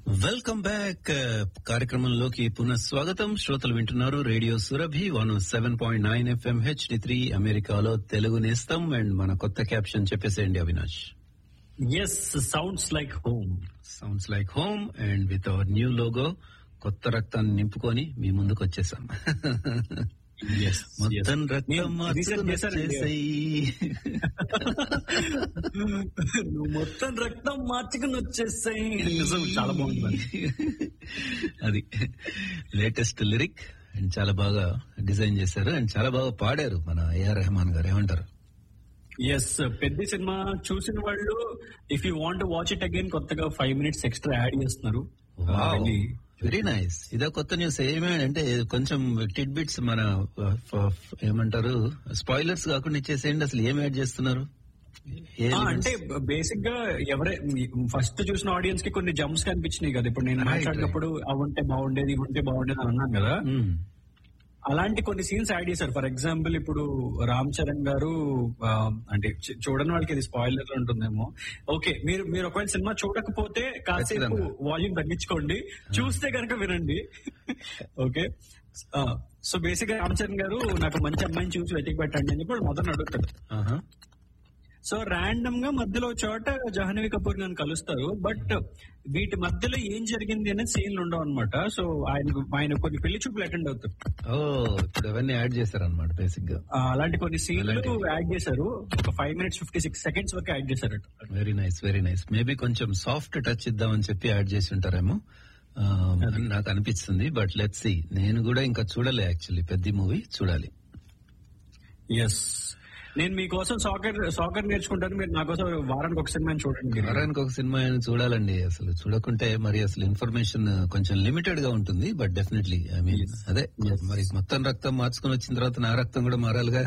Welcome back కార్యక్రమంలోకి పునః స్వాగతం శ్రోతలు వింటున్నారు radio Surabhi one seven point nine FM HD three అమెరికాలో తెలుగు నేస్తం అండ్ మన కొత్త క్యాప్షన్ చెప్పేసేయండి Avinash yes sounds like home sounds like home and with our new logo కొత్త రక్తాన్ని నింపుకొని మీ ముందుకు వచ్చేసాం మొత్తం రక్తం మార్చుకుని వచ్చేసేయ్. నువ్వు మొత్తం రక్తం మార్చుకుని వచ్చేసాయి నిజం చాలా బాగుంది అది లేటెస్ట్ లిరిక్ అండ్ చాలా బాగా డిజైన్ చేశారు అండ్ చాలా బాగా పాడారు మన ఏఆర్ రెహమాన్ గారు ఏమంటారు ఎస్ పెద్ద సినిమా చూసిన వాళ్ళు if you want watch it again కొత్తగా ఫైవ్ మినిట్స్ ఎక్స్ట్రా యాడ్ చేస్తున్నారు వెళ్ళి వెరీ నైస్ ఇదో కొత్త న్యూస్ ఏమేమి అంటే కొంచెం టిడ్ బిట్స్ మన uh, ఫ- ఫ- ఏమంటారు స్పాయిలర్స్ కాకుండా ఇచ్చేసేయండి అసలు ఏం యాడ్ చేస్తున్నారు ఏ ఆ, elements? అంటే బేసిక్ గా ఎవరే ఫస్ట్ చూసిన ఆడియన్స్ కి కొన్ని జంప్స్ కనిపించినాయి కదా ఇప్పుడు నేను Right, మాట్లాడినప్పుడు అవి ఉంటే బాగుండేది ఇవి ఉంటే బాగుండేది అని అన్నాను కదా మ్మ్. అలాంటి కొన్ని సీన్స్ యాడ్ చేశారు ఫర్ ఎగ్జాంపుల్ ఇప్పుడు రామ్ చరణ్ గారు ఆ, అంటే చూ- చూడని వాళ్ళకి ఇది స్పాయిలర్ ఉంటుందేమో ఓకే మీరు మీరు ఒకవేళ సినిమా చూడకపోతే కాసేపు ఖచ్చితంగా. వాల్యూమ్ తగ్గించుకోండి చూస్తే కనుక వినండి ఓకే సో బేసిక్ గా రామ్ చరణ్ గారు నాకు మంచి అమ్మాయిని చూసి వెతికి పెట్టండి అని చెప్పి వాళ్ళు మొదలు అడుగుతారు ఆహా. సో ర్యాండమ్ గా మధ్యలో ఒక చోట జాహ్నవి కపూర్ నన్ను కలుస్తారు బట్ వీటి మధ్యలో ఏం జరిగింది అనేది సీన్లు ఉండవు అనమాట సో ఆయన ఆయన కొన్ని పెళ్లి చూపులు అటెండ్ అవుతారు ఓ ఇప్పుడు అవన్నీ యాడ్ చేశారన్నమాట బేసిక్ గా ఆ, అలాంటి కొన్ని సీన్లు అలాంటివి. యాడ్ చేశారు ఒక five minutes fifty six seconds వరకు యాడ్ చేశారట very nice very nice maybe కొంచెం సాఫ్ట్ టచ్ ఇద్దామని చెప్పి యాడ్ చేసి ఉంటారేమో ఆ, అని నాకు అనిపిస్తుంది బట్ లెట్స్ సి నేను కూడా ఇంకా చూడలే యాక్చువల్లీ పెద్ద మూవీ చూడాలి ఎస్ నేను మీకోసం సాకర్ సాకర్ నేర్చుకుంటాను మీరు నా కోసం వారానికి ఒక సినిమా చూడండి వారానికి ఒక సినిమా అయినా చూడాలండి అసలు చూడకుంటే మరి అసలు ఇన్ఫర్మేషన్ కొంచెం లిమిటెడ్ గా ఉంటుంది but definitely I mean Yes. అదే Yes. మరి మొత్తం రక్తం మార్చుకుని వచ్చిన తర్వాత నా రక్తం కూడా మారాలిగా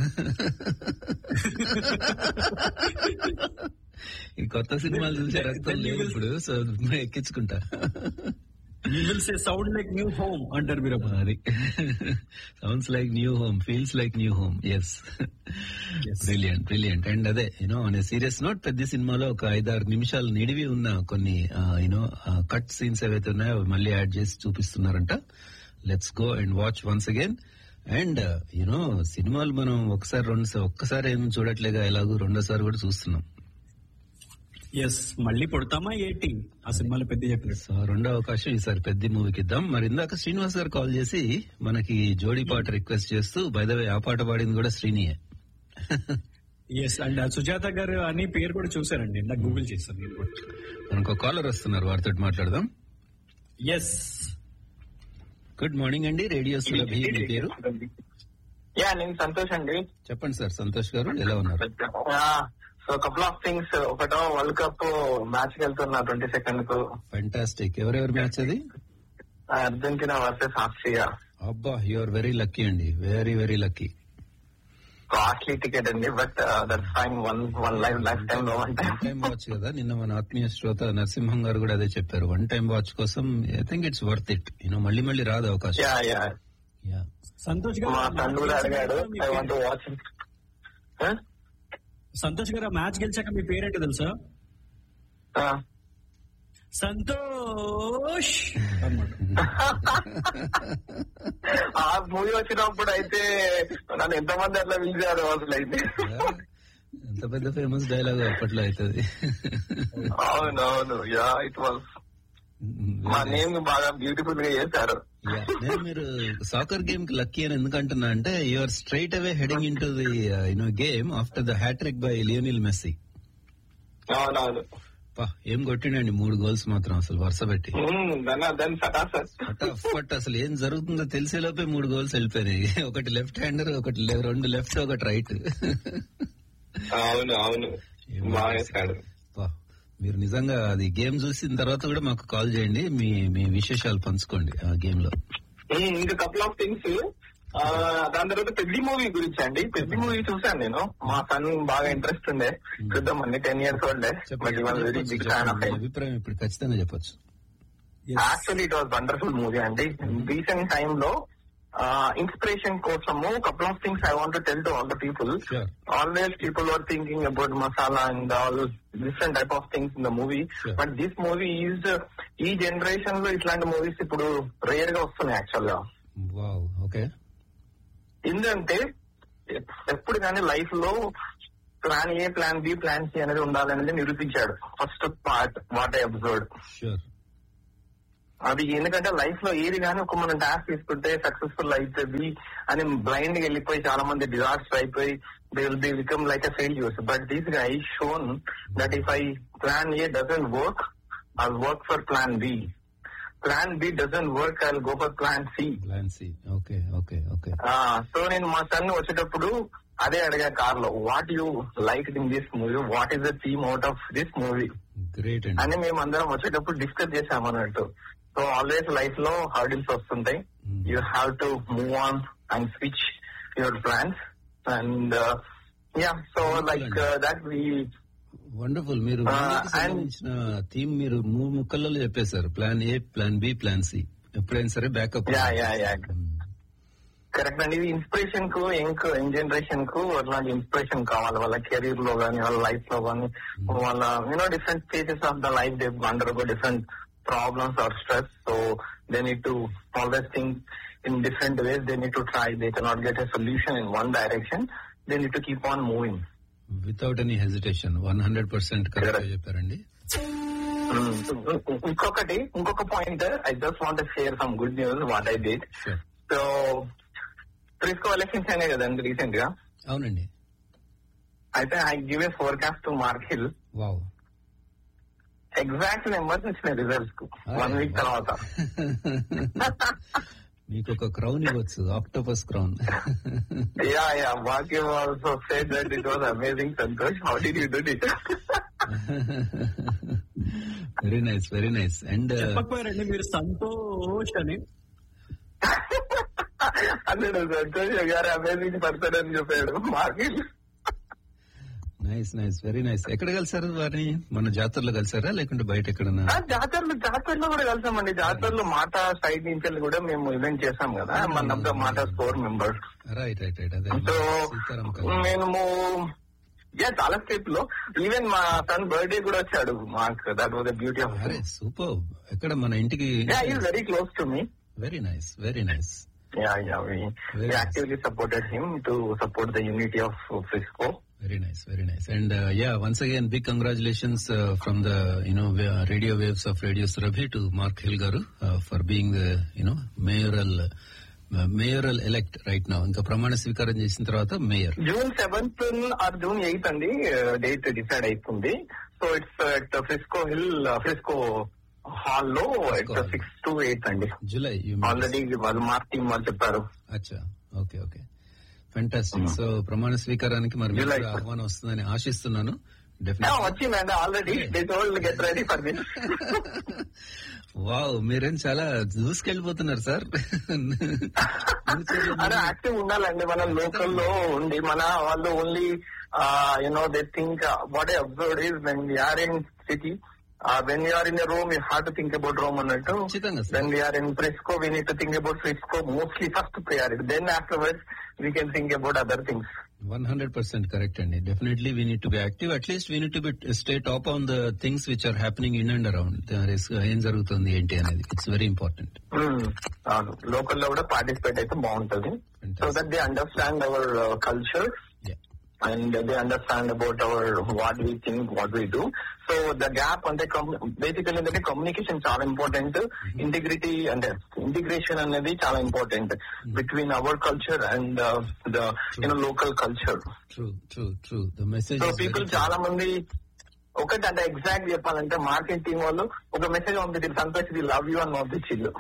ఈ కొత్త సినిమాలు చూసే రక్తం Then you లేదు will- ఇప్పుడు సో ఎక్కించుకుంటా you will say sound like new home అంటారు మీరు అప్పుడు. అది sounds like new home feels like new home yes Yes. Brilliant brilliant and అదే యూనో అనే సీరియస్ నోట్ పెద్ద సినిమాలో ఒక ఐదారు నిమిషాలు నిడివి ఉన్న కొన్ని యూనో కట్ సీన్స్ ఏవైతే ఉన్నాయో అవి మళ్ళీ యాడ్ చేసి చూపిస్తున్నారంట let's go and watch once again and you know సినిమాలు మనం ఒకసారి రెండు ఒక్కసారి ఏమి చూడట్లేగా ఎలాగూ రెండోసారి కూడా చూస్తున్నాం ఎస్ మళ్ళీ పుడతామా ఏంటి ఆ సినిమాలో పెద్ద చెప్పినట్టు సో రెండో అవకాశం ఈసారి పెద్ద మూవీకి ఇద్దాం మరి ఇందాక శ్రీనివాస్ గారు కాల్ చేసి మనకి జోడీ పాట రిక్వెస్ట్ చేస్తూ బైదవే ఆ పాట పాడింది కూడా శ్రీనియే ఎస్ అండ్ సుజాత గారు అని పేరు కూడా చూసారండి ఇందాక గూగుల్ చేశాను నేను కూడా మనకు కాలర్ వస్తున్నారు వారితో మాట్లాడదాం ఎస్ గుడ్ మార్నింగ్ అండి రేడియో సురభి మీ పేరు యా నేను సంతోష్ అండి చెప్పండి సార్ సంతోష్ గారు ఎలా ఉన్నారు సో కపుల్ ఆఫ్ థింగ్స్ ఒకటో వరల్డ్ కప్ మ్యాచ్ కి వెళ్తున్నా ట్వంటీ సెకండ్ కు ఫెంటాస్టిక్ ఎవరెవరి మ్యాచ్ అది అర్జెంటీనా వర్సెస్ ఆస్ట్రియా అబ్బా యు ఆర్ వెరీ లక్కీ అండి very very lucky costly ticket అండి but that's fine one one life life time లో వన్ టైం టైం వాచ్ కదా నిన్న మన ఆత్మీయ శ్రోత నరసింహం గారు కూడా అదే చెప్పారు వన్ టైం వాచ్ కోసం I think it's worth it you know మళ్ళీ మళ్ళీ రాదు అవకాశం యా యా యా సంతోష్ గారు మా ఆ ఫ్రెండ్ match కూడా గెలిచాక అడిగాడు మీ ఐ పేరు- వాంట్ వాచ్ సంతోష్ గారు ఆ మ్యాచ్ గెలిచాక మీ పేరేంటో తెలుసా సంతోష్ అన్నమాట ఆ మూవీ వచ్చినప్పుడు అయితే నన్ను ఎంతమంది అట్లా పిలిచారు అసలు అయితే ఎంత పెద్ద ఫేమస్ డైలాగ్ అప్పట్లో అవుతుంది అవునవును యా ఇట్ వాస్ మా నేమ్ బాగా బ్యూటిఫుల్ గా చేశారు Yeah. నేను మీరు సాకర్ గేమ్ కి లక్కీ అని ఎందుకంటున్నా అంటే you're straight away heading in the Uno game after the hat trick by Lionel Messi అవునవును పా ఏం కొట్టిండండి మూడు గోల్స్ మాత్రం అసలు వరుస పెట్టి దాని సటాసర్ ఫట్ అసలు ఏం జరుగుతుందో తెలిసేలోపే మూడు గోల్స్ వెళ్ళిపోయినాయి ఒకటి లెఫ్ట్ హ్యాండర్ ఒకటి le- రెండు లెఫ్ట్ ఒకటి రైట్ అవును అవును బాగా వేశాడు మీరు నిజంగా అది గేమ్ చూసిన తర్వాత కూడా మాకు కాల్ చేయండి మీ మీ విశేషాలు పంచుకోండి ఆ గేమ్ లో ఉమ్, ఇంకా కపుల్ ఆఫ్ థింగ్స్ దాని తర్వాత పెద్ద మూవీ గురించి అండి పెద్ద మూవీ చూసాను నేను మా సన్ బాగా ఇంట్రెస్ట్ ఉండే చూద్దాం అన్ని టెన్ ఇయర్స్ ఓల్డే బట్ ఇవాళ వెరీ బిగ్ ఫ్యాన్ ఆఫ్ మీ అభిప్రాయం ఇప్పుడు ఖచ్చితంగా చెప్పొచ్చు actually it was wonderful movie అండి రీసెంట్ టైమ్ లో ఇన్స్పిరేషన్ కోసము couple of things I want tell to all the people Sure. always people were thinking about masala and all different type of things in the movie Sure. but this movie is uh, ఈ generation లో ఇట్లాంటి movies ఇప్పుడు rare గా వస్తున్నాయి actual గా wow okay ఎందుకంటే ఎప్పుడు కానీ లైఫ్ లో plan A plan B plan C అనేది ఉండాలనేది నిరూపించాడు first part what I observe sure అది ఎందుకంటే లైఫ్ లో ఏది కానీ ఒక మనం టాస్క్ తీసుకుంటే సక్సెస్ఫుల్ అవుతుంది అని బ్లైండ్ గా వెళ్ళిపోయి చాలా మంది డిజాస్టర్ అయిపోయి they will be become like a failures but this I shown that if I plan A doesn't work I work for plan B plan B doesn't work I go for plan C plan C okay okay okay so నేను మా son వచ్చేటప్పుడు అదే అడిగా car లో what you like in this movie what is the theme out of this movie great అండి అని మేము అందరం వచ్చేటప్పుడు డిస్కస్ చేసాం అన్నట్టు సో ఆల్వేస్ లైఫ్ లో హర్డిల్స్ వస్తుంటాయి Hmm. You have to move on and switch your plans and yeah so like that we wonderful మీరు Uh, మూవీకి and- సంబంధించిన థీమ్ మీరు మూడు ముక్కలలో చెప్పేశారు plan A plan B plan C ఎప్పుడైనా సరే backup Yeah, yeah, yeah. Correct అండి ఇది ఇన్స్పిరేషన్ కు యంగ్ యంగ్ జనరేషన్ కు అట్లాంటి ఇన్స్పిరేషన్ కావాలి వాళ్ళ కెరీర్ లో గానీ వాళ్ళ లైఫ్ లో గానీ వాళ్ళ you know different stages of the life they undergo different problems or stress so they need to always think in different ways they need to try they cannot get a solution in one direction they need to keep on moving without any hesitation one hundred percent correct Correct. చెప్పారండి ఇంకొకటి ఇంకొక point I just want share some good news what I did sure so Frisco elections అయినాయి కదండి recent గా అవునండి అయితే I give a forecast to Mark Hill wow exact numbers వచ్చినాయి results కు వన్ వీక్ తర్వాత మీకు ఒక క్రౌన్ ఇవ్వచ్చు octopus crown yeah yeah Mark also said that it was amazing Santosh how did you do it very nice very nice and చెప్పకపోయారండి మీరు సంతోష్ అని అన్నాడు సంతోష్ గారు అమేజింగ్ పర్సన్ అని చెప్పాడు Mark Hill nice nice very nice ఎక్కడ కలిసారు వారిని మన జాతరలో కలిసారా లేకుంటే బయట ఎక్కడన్నా ఆ, జాతరలో జాతరలో కూడా కలిసామండి జాతరలో మాట సైడ్ నుంచి కూడా మేము ఈవెంట్ చేసాం కదా మన ఆఫ్ ద మాట four members right right right అదే సో సీతారాం కళ్యాణ్. మేము యా చాలా స్టేప్ లో ఈవెన్ మా సన్ బర్త్డే కూడా వచ్చాడు మాకు that was the beauty of అరే సూపర్ ఎక్కడ మన ఇంటికి yeah is very close to me very nice very nice yeah yeah we Very nice. Actively supported him to support the unity of Frisco Very nice, very nice. And uh, yeah, once again, big congratulations uh, from the you know wa- radio waves of Radio Surabhi to Mark Hilgaru uh, for being the you know mayoral uh, mayoral elect right now. ఇంకా ప్రమాణ స్వీకారం చేసిన తర్వాత mayor June seventh or June eighth అండి date decide అవుతుంది so it's at Frisco Hill Frisco Hall లో it's Hall. Six to eight అండి July already వాళ్ళు మార్క్ టీమ్ వాళ్ళు చెప్పారు అచ్చా ఓకే ఓకే ఫెంటాస్టిక్ సో ప్రమాణ స్వీకారానికి మరి మీకు July. కూడా ఆహ్వానం వస్తుందని ఆశిస్తున్నాను Yeah, డెఫినెట్ వచ్చిందండి already they told get ready for this wow మీరేం చాలా దూసుకెళ్ళిపోతున్నారు సార్ అదే యాక్టివ్ ఉండాలండి మన లోకల్ లో ఉండి మన వాళ్ళు only you know they think what I observe is when we are in city when you are in Rome you have to think about Rome అన్నట్టు ఖచ్చితంగా sir when we are in Frisco we need to think about Frisco mostly first priority then afterwards we can think about other things one hundred percent correct అండి definitely we need to be active at least we need to be stay top on the things which are happening in and around ఏం జరుగుతుంది ఏంటి అనేది it's very important local లో కూడా participate అయితే బాగుంటుంది so Fantastic. That they understand our culture and they understand about our what we think, what we do. So the gap and the com- basically ఏంటంటే communication చాలా important integrity అంటే integration అనేది చాలా important between our culture and the you know local culture through through through the message so people చాలా మంది ఒకటి అంటే exact చెప్పాలంటే మార్కెటింగ్ వాళ్ళు ఒక మెసేజ్ పంపించారు సంతోష్ ది లవ్ యూ అని పంపించిల్లు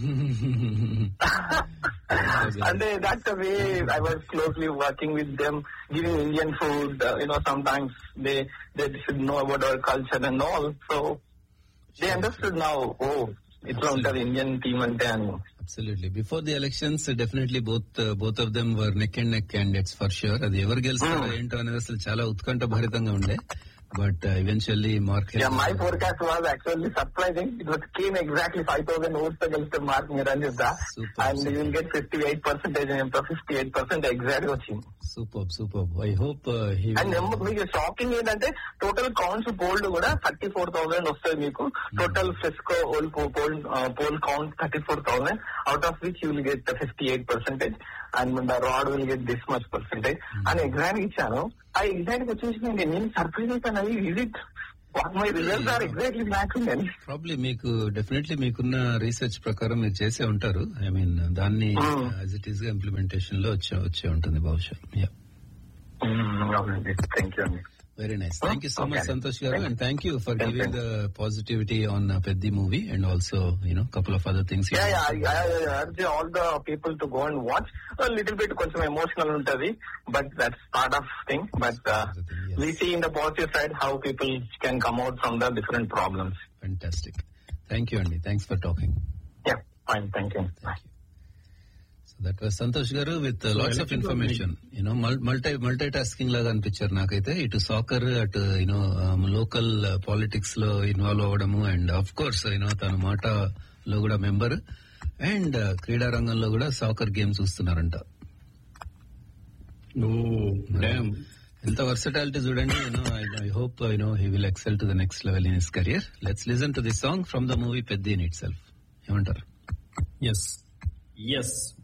అంటే that's way I was closely working with them giving Indian food you know sometimes they they should know about our culture and all so they understood now oh ఇట్లా ఉంటది Indian team అంటే అని absolutely before the elections definitely both both of them were neck and neck candidates for sure అది ఎవరు గెలుస్తారో ఏంటో అనేది అసలు చాలా ఉత్కంఠ భరితంగా ఉండే but eventually mark Yeah, my forecast was actually surprising. It was came exactly 5,000 votes against the Mark Miranda. Super, And super. you will get 58 percentage and 58 percent exact వచ్చింది super super I hope and మీకు shocking ఏంటంటే total counts polled కూడా thirty four thousand వస్తుంది మీకు total Frisco poll poll count thirty four thousand out of which you will get fifty eight percentage and the rod will get this much percentage అని exam ఇచ్చాను ఆ exam వచ్చేసి నేను నేను surprise అవుతాను అది visit what my results are exactly matching అని probably మీకు డెఫినెట్లీ మీకున్న రీసెర్చ్ ప్రకారం మీరు చేసే ఉంటారు ఐ మీన్ దాన్ని Hmm. యాజ్ ఇట్ ఈస్ గా ఇంప్లిమెంటేషన్ లో వచ్చే వచ్చే ఉంటుంది బహుశా అవునండి థ్యాంక్ యూ అండి very nice thank you so much Okay. Santosh గారు and thank you for Thank giving you. The positivity on Peddi movie and also you know couple of other things Yeah, yeah, I, I, I urge all the people to go and watch. A little bit కొంచెం emotional ఉంటది but that's part of thing but Part of the thing, yes. we see in the positive side how people can come out from the different problems. Fantastic thank you అండి thanks for talking Yeah, fine, thank you. Bye. So that was Santosh గారు with lots of information you know multi multi tasking లాగా అనిపించారు నాకైతే ఇటు soccer అటు you know local politics లో involve అవ్వడము and of course you know తన మాటలో కూడా మెంబర్ అండ్ క్రీడా రంగంలో కూడా సాకర్ గేమ్ చూస్తున్నారంట ఎంత వర్సటాలిటీ చూడండి you know I hope you know he will excel to the next level in his career let's listen to this song from the movie Peddi in itself ఏమంటారు yes yes